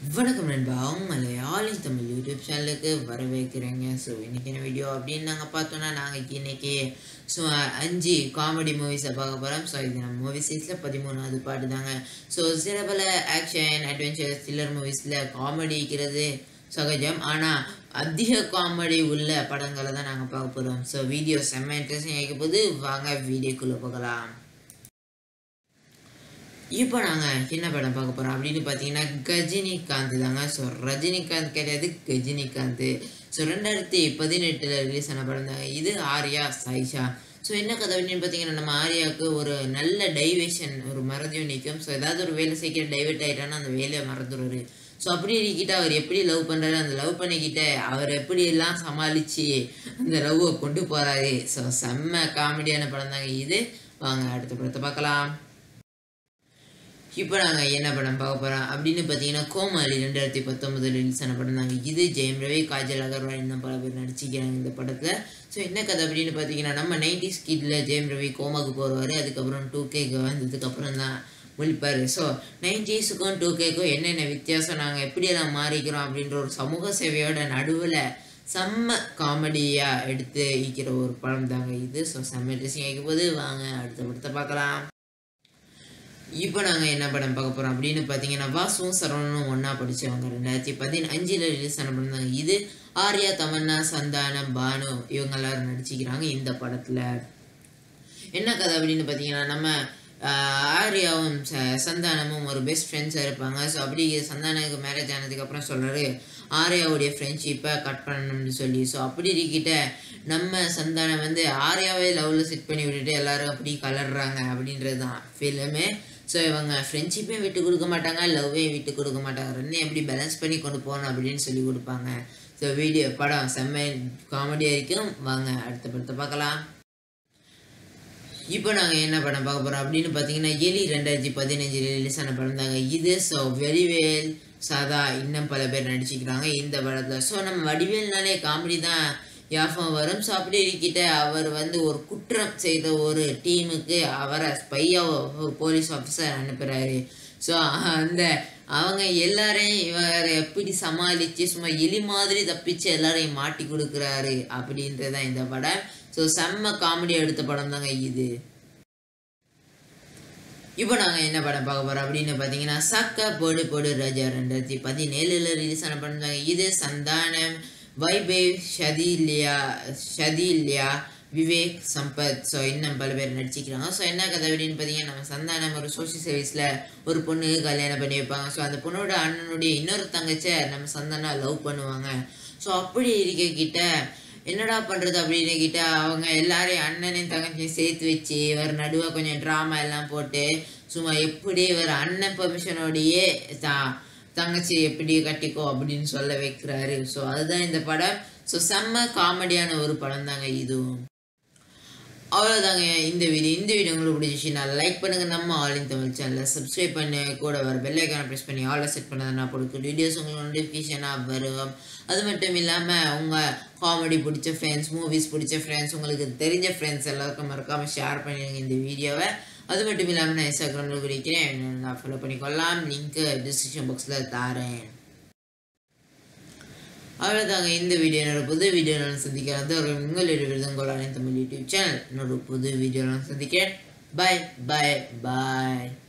வணக்கம் நண்பா உங்களை ஆலின் தமிழ் யூடியூப் சேனலுக்கு வரவேற்கிறேங்க ஸோ இன்னைக்கு என்ன வீடியோ அப்படின்னு நாங்கள் பார்த்தோன்னா நாங்கள் இன்னைக்கு ஸோ அஞ்சு காமெடி மூவிஸை பார்க்க போகிறோம் ஸோ இது நம்ம மூவி சீஸில் பதிமூணாவது பாட்டு தாங்க ஸோ சில பல ஆக்ஷன் அட்வென்ச்சர் த்ரில்லர் மூவிஸில் காமெடி இருக்கிறது சகஜம் ஆனால் அதிக காமெடி உள்ள படங்களை தான் நாங்கள் பார்க்க போகிறோம் ஸோ வீடியோ செம்ம இன்ட்ரெஸ்டிங் ஆகிக்க போது வாங்க வீடியோக்குள்ளே போகலாம் இப்போ நாங்கள் என்ன படம் பார்க்க போகிறோம் அப்படின்னு பார்த்தீங்கன்னா கஜினிகாந்த் தாங்க ஸோ ரஜினிகாந்த் கிடையாது கஜினிகாந்த் ஸோ ரெண்டாயிரத்தி பதினெட்டில் ரிலீஸ் ஆன படம் தாங்க இது ஆர்யா சாயிஷா ஸோ என்ன கதை அப்படின்னு பார்த்தீங்கன்னா நம்ம ஆர்யாவுக்கு ஒரு நல்ல டைவேஷன் ஒரு மறதியும் நிற்கும் ஸோ ஏதாவது ஒரு வேலை சீக்கிரம் டைவெர்ட் ஆகிட்டான்னா அந்த வேலையை மறந்துடுவார் ஸோ அப்படி இருக்கிட்ட அவர் எப்படி லவ் பண்ணுறாரு அந்த லவ் பண்ணிக்கிட்ட அவர் எப்படி எல்லாம் சமாளித்து அந்த லவ்வை கொண்டு போகிறாரு ஸோ செம்ம காமெடியான படம் தாங்க இது வாங்க அடுத்த படத்தை பார்க்கலாம் இப்போ நாங்கள் என்ன படம் பார்க்க போகிறோம் அப்படின்னு பார்த்தீங்கன்னா கோமாளி ரெண்டாயிரத்தி பத்தொம்பது ரிலீஸ் ஆன படம் தாங்க இது ஜெயம் ரவி காஜல் அகர்வால் இன்னும் பல பேர் நடிச்சிக்கிறாங்க இந்த படத்தில் ஸோ என்ன கதை அப்படின்னு பார்த்தீங்கன்னா நம்ம நைன்டி ஸ்கிட்ல ஜெயம் ரவி கோமாக்கு போடுவார் அதுக்கப்புறம் டூ கேக்கு வந்ததுக்கப்புறம் தான் முழிப்பார் ஸோ நைன்டிஸுக்கும் டூ கேக்கும் என்னென்ன வித்தியாசம் நாங்கள் எப்படியெல்லாம் மாறிக்கிறோம் அப்படின்ற ஒரு சமூக சேவையோட நடுவில் செம்ம காமெடியாக எடுத்து ஈக்கிற ஒரு படம் தாங்க இது ஸோ செம்ம இன்ட்ரெஸ்டிங் ஆகிக்கும் போது வாங்க அடுத்த படத்தை பார்க்கலாம் இப்போ நாங்கள் என்ன படம் பார்க்க போகிறோம் அப்படின்னு பார்த்தீங்கன்னா வாசுவும் சரவணனும் ஒன்றா படித்தவங்க ரெண்டாயிரத்தி பதினஞ்சில் ரிலீஸ் ஆன படம் தாங்க இது ஆர்யா தமன்னா சந்தானம் பானு இவங்க எல்லாரும் நடிச்சிக்கிறாங்க இந்த படத்தில் என்ன கதை அப்படின்னு பார்த்தீங்கன்னா நம்ம ஆர்யாவும் ச சந்தானமும் ஒரு பெஸ்ட் ஃப்ரெண்ட்ஸாக இருப்பாங்க ஸோ அப்படி சந்தானுக்கு மேரேஜ் ஆனதுக்கப்புறம் சொல்கிறாரு ஆர்யாவுடைய ஃப்ரெண்ட்ஷிப்பை கட் பண்ணணும்னு சொல்லி ஸோ அப்படி இருக்கிட்ட நம்ம சந்தானம் வந்து ஆர்யாவே லவ்வில் செட் பண்ணி விட்டுட்டு எல்லாரும் அப்படி கலர்றாங்க அப்படின்றது தான் ஃபிலிமே ஸோ இவங்க ஃப்ரெண்ட்ஷிப்பையும் விட்டு கொடுக்க மாட்டாங்க லவ்வையும் விட்டு கொடுக்க மாட்டாங்க ரெண்டையும் எப்படி பேலன்ஸ் பண்ணி கொண்டு போகணும் அப்படின்னு சொல்லி கொடுப்பாங்க ஸோ வீடியோ படம் செம்ம காமெடியாக இருக்கும் வாங்க அடுத்த படத்தை பார்க்கலாம் இப்போ நாங்கள் என்ன படம் பார்க்க போகிறோம் அப்படின்னு பார்த்தீங்கன்னா எலி ரெண்டாயிரத்தி பதினஞ்சு ரிலீஸ் ஆன படம் தாங்க இது ஸோ வெரிவேல் சாதா இன்னும் பல பேர் நடிச்சுக்கிறாங்க இந்த படத்தில் ஸோ நம்ம வடிவேல்னாலே காமெடி தான் யாஃபம் வரும் ஸோ அப்படி இருக்கிட்ட அவர் வந்து ஒரு குற்றம் செய்த ஒரு டீமுக்கு அவரை ஸ்பையாக போலீஸ் ஆஃபீஸர் அனுப்புகிறாரு ஸோ அந்த அவங்க எல்லாரையும் இவர் எப்படி சமாளித்து சும்மா எலி மாதிரி தப்பிச்சு எல்லாரையும் மாட்டி கொடுக்குறாரு அப்படின்றதான் இந்த படம் ஸோ செம்ம காமெடி எடுத்த படம் தாங்க இது இப்போ நாங்கள் என்ன படம் பார்க்க போகிறோம் அப்படின்னு பார்த்தீங்கன்னா சக்க போடு போடு ராஜா ரெண்டாயிரத்தி பதினேழில் ரிலீஸ் ஆன படம் தாங்க இது சந்தானம் வைபேவ் ஷதீல்யா ஷதீல்யா விவேக் சம்பத் ஸோ இன்னும் பல பேர் நடிச்சிக்கிறாங்க ஸோ என்ன கதை அப்படின்னு பார்த்தீங்கன்னா நம்ம சந்தானம் ஒரு சோஷியல் சர்வீஸில் ஒரு பொண்ணுக்கு கல்யாணம் பண்ணி வைப்பாங்க ஸோ அந்த பொண்ணோட அண்ணனுடைய இன்னொரு தங்கச்சை நம்ம சந்தானா லவ் பண்ணுவாங்க ஸோ அப்படி இருக்க கிட்ட என்னடா பண்ணுறது அப்படின்னு கிட்ட அவங்க எல்லாரையும் அண்ணனையும் தங்கச்சியும் சேர்த்து வச்சு இவர் நடுவாக கொஞ்சம் ட்ராமா எல்லாம் போட்டு சும்மா எப்படி இவர் அண்ணன் பெர்மிஷனோடையே தா தங்கச்சி எப்படி கட்டிக்கோ அப்படின்னு சொல்ல வைக்கிறாரு ஸோ அதுதான் இந்த படம் ஸோ செம்ம காமெடியான ஒரு படம் தாங்க இதுவும் அவ்வளோதாங்க இந்த வீடியோ இந்த வீடியோ உங்களுக்கு பிடிச்சிச்சுன்னா லைக் பண்ணுங்கள் நம்ம ஆல் இன் தமிழ் சேனலை சப்ஸ்கிரைப் பண்ணி கூட வர பெல்லைக்கான ப்ரெஸ் பண்ணி ஆலை செட் பண்ணதை நான் கொடுக்க வீடியோஸ் உங்களுக்கு நோட்டிஃபிகேஷனாக வரும் அது மட்டும் இல்லாமல் உங்கள் காமெடி பிடிச்ச ஃப்ரெண்ட்ஸ் மூவிஸ் பிடிச்ச ஃப்ரெண்ட்ஸ் உங்களுக்கு தெரிஞ்ச ஃப்ரெண்ட்ஸ் எல்லாருக்கும் மறக்காமல் ஷேர் பண்ணிடுங்க இந்த வீடியோவை அது மட்டும் இல்லாமல் நான் இன்ஸ்டாகிராமில் குறிக்கிறேன் நான் ஃபாலோ பண்ணிக்கொள்ளலாம் லிங்க்கு டிஸ்கிரிப்ஷன் பாக்ஸில் தாரேன் அவ்வளோதாங்க இந்த வீடியோ என்னோட புது வீடியோ நான் சந்திக்கிறேன் ஒரு உங்களுடைய விருதங்கோளான தமிழ் யூடியூப் சேனல் என்னோட புது வீடியோ நான் சந்திக்கிறேன் பாய் பாய் பாய்